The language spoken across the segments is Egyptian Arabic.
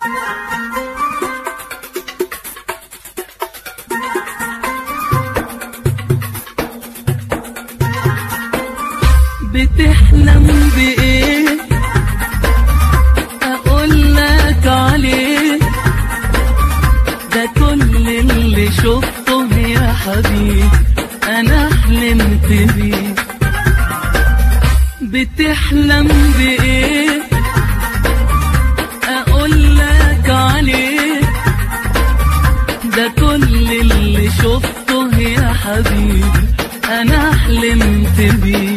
بتحلم بإيه أقول لك عليه ده كل اللي شفته يا حبيبي أنا حلمت بيه بتحلم بإيه أقول لك عليه ده كل اللي شفته يا حبيبي أنا حلمت بيه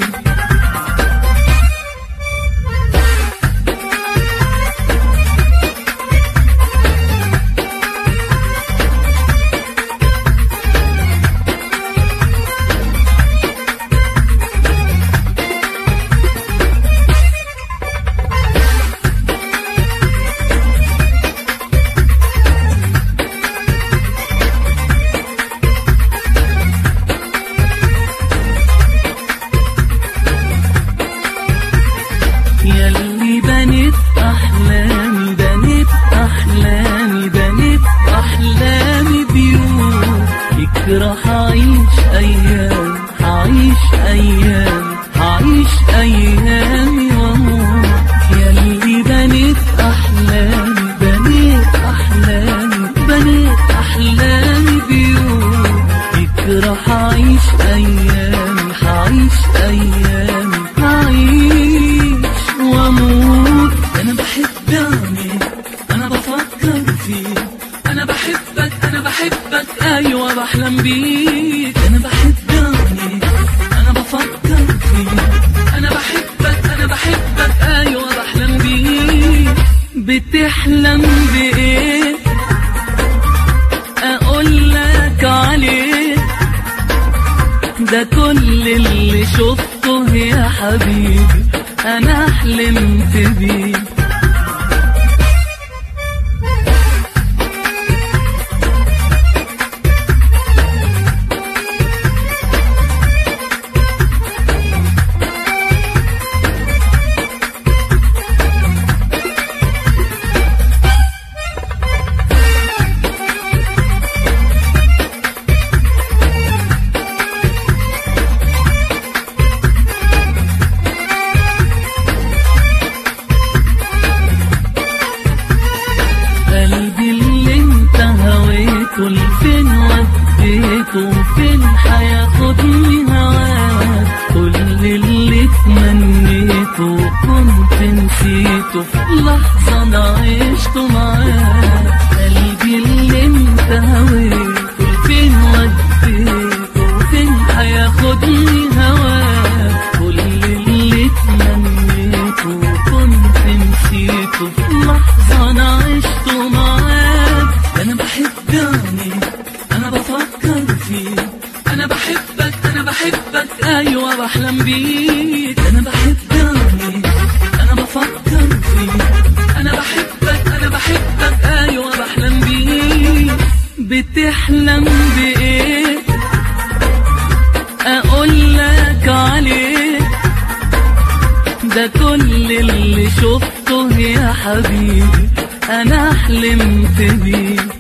ياللي بنيت أحلامي بنيت أحلامي بنيت أحلامي بيوم فكرة هعيش أيام هعيش أيام هعيش أيامي وأموت ياللي بنيت أحلامي بنيت أحلامي بنيت أحلامي بيوم فكرة هعيش أيامي هعيش أيامي هعيش وأموت أنا بحب عنك أنا بفكر فيك أنا بحبك أنا بحبك أيوة بحلم بيك أنا بحب عنك أنا بفكر فيك أنا بحبك أنا بحبك أيوة بحلم بيك بتحلم بإيه أقول لك عليه ده كل اللي شفته يا حبيبي أنا حلمت بيه قلبي اللي انت هويته لفين وديته فين هياخدني هواك كل اللي تمنيته كنت نسيته في لحظة انا عشته معاك قلبي اللي انت هويته لفين وديته فين هياخدني هواك كل اللي تمنيته كنت نسيته في لحظة أنا عشته معاك أنا بحب عنك أنا بفكر فيك أنا بحبك أنا بحبك أيوة بحلم بيك أنا بحب عنك أنا بفكر فيك أنا بحبك أنا بحبك أيوة بحلم بيك بتحلم بإيه أقول لك عليه ده كل اللي شفته يا حبيبي أنا حلمت بيه